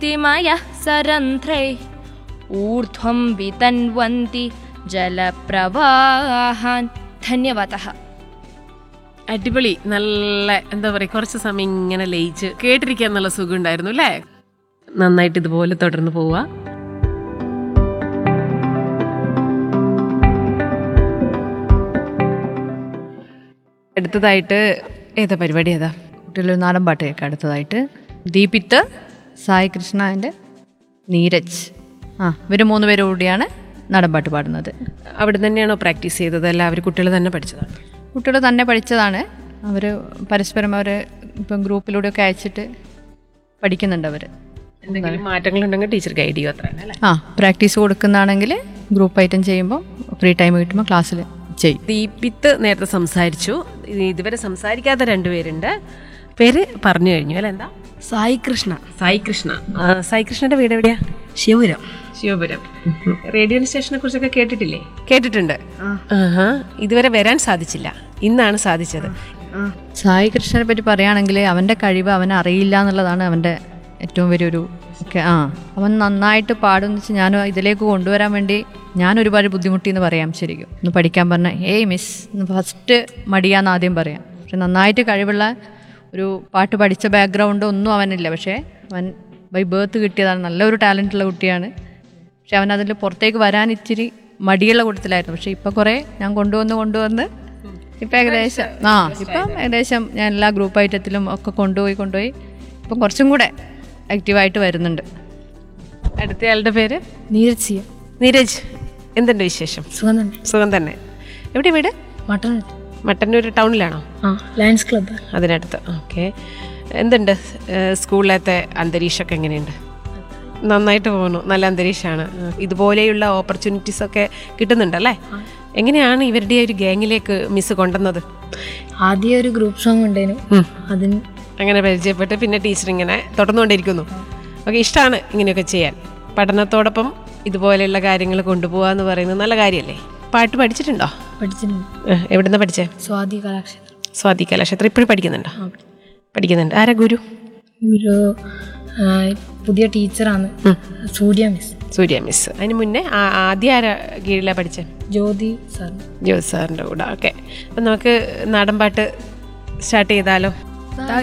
तिमयः सरन्ध्रै ऊर्ध्वं वितन्वन्ति जलप्रवाहान् धन्यवादः അടിപൊളി നല്ല എന്താ പറയുക കുറച്ച് സമയം ഇങ്ങനെ ലയിച്ച് കേട്ടിരിക്കാൻ നല്ല സുഖം ഉണ്ടായിരുന്നു അല്ലേ നന്നായിട്ട് ഇതുപോലെ തുടർന്ന് പോവുക അടുത്തതായിട്ട് ഏതാ പരിപാടി ഏതാ കുട്ടികളൊരു നാടൻ പാട്ട് കേൾക്കാം അടുത്തതായിട്ട് ദീപിത്ത് സായി കൃഷ്ണ ആൻഡ് നീരജ് ആ ഇവർ മൂന്ന് പേരും കൂടിയാണ് നാടൻ പാട്ട് പാടുന്നത് അവിടെ തന്നെയാണോ പ്രാക്ടീസ് ചെയ്തത് അല്ല അവർ കുട്ടികൾ തന്നെ പഠിച്ചതാണ് കുട്ടികൾ തന്നെ പഠിച്ചതാണ് അവർ പരസ്പരം അവർ ഇപ്പം ഗ്രൂപ്പിലൂടെയൊക്കെ അയച്ചിട്ട് പഠിക്കുന്നുണ്ട് അവർ എന്തെങ്കിലും മാറ്റങ്ങളുണ്ടെങ്കിൽ ടീച്ചർ ഗൈഡ് ചെയ്യും അത്ര അല്ലേ ആ പ്രാക്ടീസ് കൊടുക്കുന്നതാണെങ്കിൽ ഗ്രൂപ്പ് ഐറ്റം ചെയ്യുമ്പോൾ ഫ്രീ ടൈം കിട്ടുമ്പോൾ ക്ലാസ്സിൽ ചെയ്യും ദീപിത്ത് നേരത്തെ സംസാരിച്ചു ഇനി ഇതുവരെ സംസാരിക്കാത്ത രണ്ടുപേരുണ്ട് പേര് പറഞ്ഞു കഴിഞ്ഞു അല്ല എന്താ സായി കൃഷ്ണ സായി കൃഷ്ണ ആ, സായി കൃഷ്ണന്റെ വീട് എവിടെയാ ശിവപുരം ശിവപുരം റേഡിയോ സ്റ്റേഷനെ കുറിച്ചൊക്കെ കേട്ടിട്ടില്ലേ കേട്ടിട്ടുണ്ട് ആഹാ ഇതുവരെ വരാൻ സാധിച്ചില്ല ഇന്നാണ് സാധിച്ചത് സായി കൃഷ്ണനെ പറ്റി പറയുകയാണെങ്കിൽ അവൻ്റെ കഴിവ് അവൻ അറിയില്ല എന്നുള്ളതാണ് അവൻ്റെ ഏറ്റവും വലിയൊരു ഒക്കെ ആ അവൻ നന്നായിട്ട് പാടുമെന്ന് വെച്ചാൽ ഞാൻ ഇതിലേക്ക് കൊണ്ടുവരാൻ വേണ്ടി ഞാൻ ഒരുപാട് ബുദ്ധിമുട്ടി എന്ന് പറയാം ശരിക്കും ഒന്ന് പഠിക്കാൻ പറഞ്ഞ ഏയ് മിസ് ഫസ്റ്റ് മടിയാന്ന് ആദ്യം പറയാം പക്ഷെ നന്നായിട്ട് കഴിവുള്ള ഒരു പാട്ട് പഠിച്ച ബാക്ക്ഗ്രൗണ്ട് ഒന്നും അവനില്ല പക്ഷേ അവൻ ബൈ ബേർത്ത് കിട്ടിയതാണ് നല്ലൊരു ടാലൻ്റുള്ള കുട്ടിയാണ് പക്ഷെ അവൻ അതിൽ പുറത്തേക്ക് വരാൻ ഇച്ചിരി മടിയുള്ള കൂട്ടത്തിലായിരുന്നു പക്ഷെ ഇപ്പം കുറേ ഞാൻ കൊണ്ടുവന്ന് കൊണ്ടുവന്ന് ഇപ്പം ഏകദേശം ആ ഇപ്പം ഏകദേശം ഞാൻ എല്ലാ ഗ്രൂപ്പ് ഐറ്റത്തിലും ഒക്കെ കൊണ്ടുപോയി കൊണ്ടുപോയി ഇപ്പം കുറച്ചും കൂടെ ആക്റ്റീവായിട്ട് വരുന്നുണ്ട് അടുത്തയാളുടെ പേര് നീരജ് സിയ നീരജ് എന്തുണ്ട് വിശേഷം സുഖം തന്നെ സുഖം തന്നെ എവിടെ വീട് മട്ടൺ മട്ടന്നൂർ ടൗണിലാണോ ആ ലയൺസ് ക്ലബ്ബ് അതിനടുത്ത് ഓക്കെ എന്തുണ്ട് ഏഹ് സ്കൂളിലത്തെ അന്തരീക്ഷമൊക്കെ എങ്ങനെയുണ്ട് നന്നായിട്ട് പോകുന്നു നല്ല അന്തരീക്ഷമാണ് ഇതുപോലെയുള്ള ഓപ്പർച്യൂണിറ്റീസ് ഒക്കെ കിട്ടുന്നുണ്ടല്ലേ എങ്ങനെയാണ് ഇവരുടെ ഒരു ഗ്യാങ്ങിലേക്ക് മിസ് കൊണ്ടുവന്നത് ആദ്യം ഒരു ഗ്രൂപ്പ് സോങ് ഉണ്ടായിരുന്നു അതിന് അങ്ങനെ പരിചയപ്പെട്ട് പിന്നെ ടീച്ചർ ഇങ്ങനെ തുടർന്നുകൊണ്ടിരിക്കുന്നു ഓക്കെ ഇഷ്ടമാണ് ഇങ്ങനെയൊക്കെ ചെയ്യാൻ പഠനത്തോടൊപ്പം ഇതുപോലെയുള്ള കാര്യങ്ങൾ കൊണ്ടുപോകുക എന്ന് പറയുന്നത് നല്ല കാര്യമല്ലേ പാട്ട് പഠിച്ചിട്ടുണ്ടോ പഠിച്ചിട്ടുണ്ട് ഏഹ് എവിടുന്നാ പഠിച്ചേ സ്വാതി കലാക്ഷേത്രം സ്വാതി കലാക്ഷേത്രം ഇപ്പോഴും പഠിക്കുന്നുണ്ടോ പഠിക്കുന്നുണ്ട് ആരാ ഗുരു ഒരു ആ, പുതിയ ടീച്ചറാണ് സൂര്യ മിസ് സൂര്യ മിസ് അതിന് മുന്നേ ആ- ആദ്യം ആരാ കീഴിലാണ് പഠിച്ചത് ജ്യോതി സാർ ജോസ് സാറിൻ്റെ കൂടെ ഓക്കെ അപ്പം നമുക്ക് നാടൻ പാട്ട് സ്റ്റാർട്ട് ചെയ്താലോ